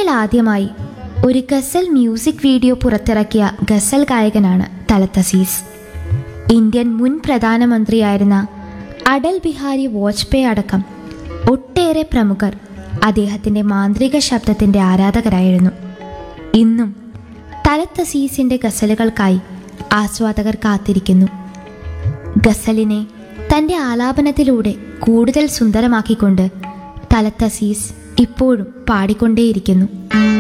ആദ്യമായി ഒരു ഗസൽ music video പുറത്തിറക്കിയ ഗസൽ ഗായകനാണ് തലത് അസീസ് ഇന്ത്യൻ മുൻ പ്രധാനമന്ത്രിയായിരുന്ന അടൽ ബിഹാരി വാജ്പേയി അടക്കം ഒട്ടേറെ പ്രമുഖർ അദ്ദേഹത്തിൻ്റെ മാന്ത്രിക ശബ്ദത്തിൻ്റെ ആരാധകരായിരുന്നു ഇന്നും തലത് അസീസിൻ്റെ ഗസലുകൾക്കായി ആസ്വാദകർ കാത്തിരിക്കുന്നു ഗസലിനെ തൻ്റെ ആലാപനത്തിലൂടെ കൂടുതൽ സുന്ദരമാക്കിക്കൊണ്ട് തലത്ത് അസീസ് ഇപ്പോഴും പാടിക്കൊണ്ടേയിരിക്കുന്നു